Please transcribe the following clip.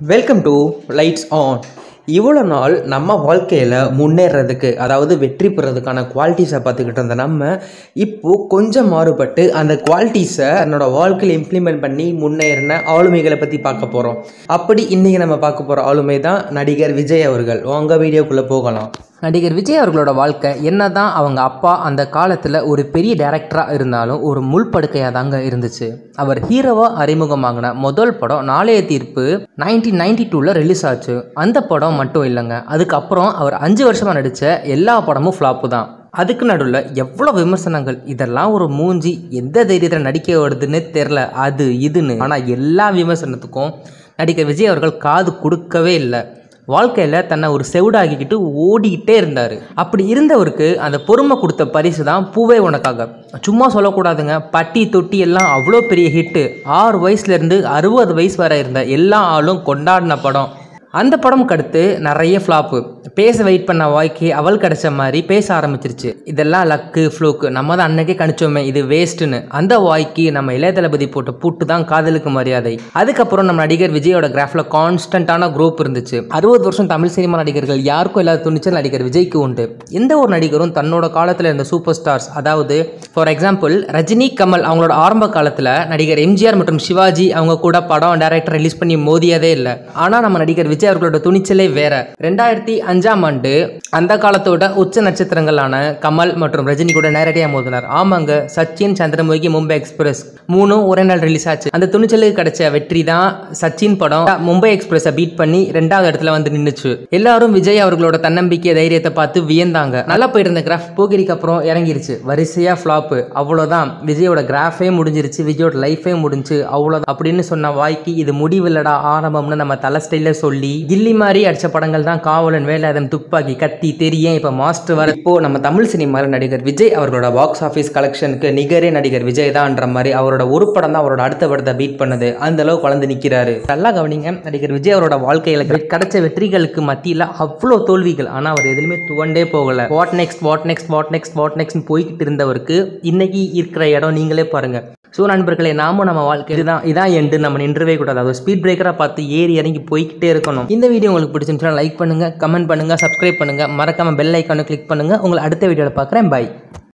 welcome to lights on இவ்வளோ நாள் நம்ம வாழ்க்கையில் முன்னேறதுக்கு அதாவது வெற்றி பெறதுக்கான குவாலிட்டிஸை பார்த்துக்கிட்டு இருந்த நம்ம இப்போது கொஞ்சம் மாறுபட்டு அந்த குவாலிட்டிஸை என்னோட வாழ்க்கையில் இம்ப்ளிமெண்ட் பண்ணி முன்னேறின ஆளுமைகளை பற்றி பார்க்க போகிறோம் அப்படி இன்றைக்கி நம்ம பார்க்க போகிற ஆளுமை தான் நடிகர் விஜய் அவர்கள் வாங்க வீடியோக்குள்ளே போகலாம் நடிகர் விஜய் அவர்களோட வாழ்க்கை என்னதான் அவங்க அப்பா அந்த காலத்தில் ஒரு பெரிய டைரக்டராக இருந்தாலும் ஒரு முள்படுக்கையாக தாங்க இருந்துச்சு அவர் ஹீரோவாக அறிமுகமாகின முதல் படம் நாளைய தீர்ப்பு நைன்டீன் நைன்டி டூவில் ரிலீஸ் ஆச்சு அந்த படம் மட்டும் இல்லைங்க அதுக்கப்புறம் அவர் அஞ்சு வருஷமாக நடித்த எல்லா படமும் ஃப்ளாப்பு தான் அதுக்கு நடுவில் எவ்வளோ விமர்சனங்கள் இதெல்லாம் ஒரு மூஞ்சி எந்த தைரியத்தில் நடிக்க வருதுன்னு தெரில அது இதுன்னு ஆனால் எல்லா விமர்சனத்துக்கும் நடிகர் விஜய் அவர்கள் காது கொடுக்கவே இல்லை வாழ்க்கையில் தன்னை ஒரு செவிடாக்கிக்கிட்டு ஓடிக்கிட்டே இருந்தார் அப்படி இருந்தவருக்கு அந்த பொறுமை கொடுத்த பரிசு தான் பூவே உனக்காக சும்மா சொல்லக்கூடாதுங்க பட்டி தொட்டி எல்லாம் அவ்வளோ பெரிய ஹிட்டு ஆறு வயசுலேருந்து அறுபது வயசு வரை இருந்த எல்லா ஆளும் கொண்டாடின படம் அந்த படம்க்கு அடுத்து நிறைய ஃப்ளாப்பு பேச வெயிட் பண்ண வாய்க்கு அவள் கிடைச்ச மாதிரி பேச ஆரம்பிச்சிருச்சு இதெல்லாம் லக்கு ஃப்ளூக்கு நம்ம தான் அன்னைக்கே கணிச்சோமே இது வேஸ்ட்டுன்னு அந்த வாய்க்கு நம்ம இளைய தளபதி போட்ட பூட்டு தான் காதலுக்கு மரியாதை அதுக்கப்புறம் நம்ம நடிகர் விஜயோட கிராஃபில் கான்ஸ்டன்டான குரூப் இருந்துச்சு அறுபது வருஷம் தமிழ் சினிமா நடிகர்கள் யாருக்கும் இல்லாத துணிச்சல் நடிகர் விஜய்க்கு உண்டு எந்த ஒரு நடிகரும் தன்னோட காலத்தில் இருந்த சூப்பர் ஸ்டார்ஸ் அதாவது ஃபார் எக்ஸாம்பிள் ரஜினி கமல் அவங்களோட ஆரம்ப காலத்தில் நடிகர் எம்ஜிஆர் மற்றும் சிவாஜி அவங்க கூட படம் டைரக்டர் ரிலீஸ் பண்ணி மோதியதே இல்லை ஆனால் நம்ம நடிகர் விஜய் அவர்களோட துணிச்சலே வேற ரெண்டாயிரத்தி அஞ்சாம் ஆண்டு அந்த காலத்தோட உச்ச நட்சத்திரங்களான கமல் மற்றும் ரஜினி கூட நேரடியாக மோதினார் ஆமாங்க சச்சின் சந்திரமுகி மும்பை எக்ஸ்பிரஸ் மூணும் ஒரே நாள் ரிலீஸ் ஆச்சு அந்த துணிச்சலுக்கு கிடைச்ச வெற்றி தான் சச்சின் படம் மும்பை எக்ஸ்பிரஸை பீட் பண்ணி ரெண்டாவது இடத்துல வந்து நின்றுச்சு எல்லாரும் விஜய் அவர்களோட தன்னம்பிக்கை தைரியத்தை பார்த்து வியந்தாங்க நல்லா போயிட்டு இருந்த கிராஃப் போகிரிக்கு அப்புறம் இறங்கிருச்சு வரிசையா ஃப்ளாப்பு அவ்வளோதான் விஜயோட கிராஃபே முடிஞ்சிருச்சு விஜயோட லைஃபே முடிஞ்சு அவ்வளோதான் அப்படின்னு சொன்ன வாய்க்கு இது முடிவில்லடா ஆரம்பம்னு நம்ம தலை ஸ்டைலில் சொல்லி கில்லி மாதிரி அடிச்ச படங்கள் தான் காவலன் வேலாயுதம் துப்பாக்கி கத்தி தெரியும் இப்போ மாஸ்டர் வர இப்போ நம்ம தமிழ் சினிமாவில் நடிகர் விஜய் அவர்களோட பாக்ஸ் ஆஃபீஸ் கலெக்ஷனுக்கு நிகரே நடிகர் விஜய் தான்ன்ற மாதிரி அவரோட ஒரு படம் தான் அவரோட அடுத்த படத்தை பீட் பண்ணுது அந்த அளவு குழந்து நிற்கிறாரு நல்லா கவனிங்க நடிகர் விஜய் அவரோட வாழ்க்கையில் கிடைச்ச வெற்றிகளுக்கு மத்தியில் அவ்வளோ தோல்விகள் ஆனால் அவர் எதுலையுமே துவண்டே போகல what next what next what next what next போய்கிட்டு இருந்தவருக்கு இன்னைக்கு இருக்கிற இடம் நீங்களே பாருங்க ஸோ நண்பர்களே நாமும் நம்ம வாழ்க்கை இதுதான் இதான் எண்டு நம்ம நின்றவே கூடாது அது ஸ்பீட் பிரேக்கராக பார்த்து ஏறி இறங்கி போய்கிட்டே இருக்கணும் இந்த வீடியோ உங்களுக்கு பிடிச்சிருந்துச்சுன்னா லைக் பண்ணுங்க கமெண்ட் பண்ணுங்க சப்ஸ்கிரைப் பண்ணுங்க மறக்காம பெல் ஐக்கானை கிளிக் பண்ணுங்க உங்களை அடுத்த வீடியோவில் பார்க்குறேன் பை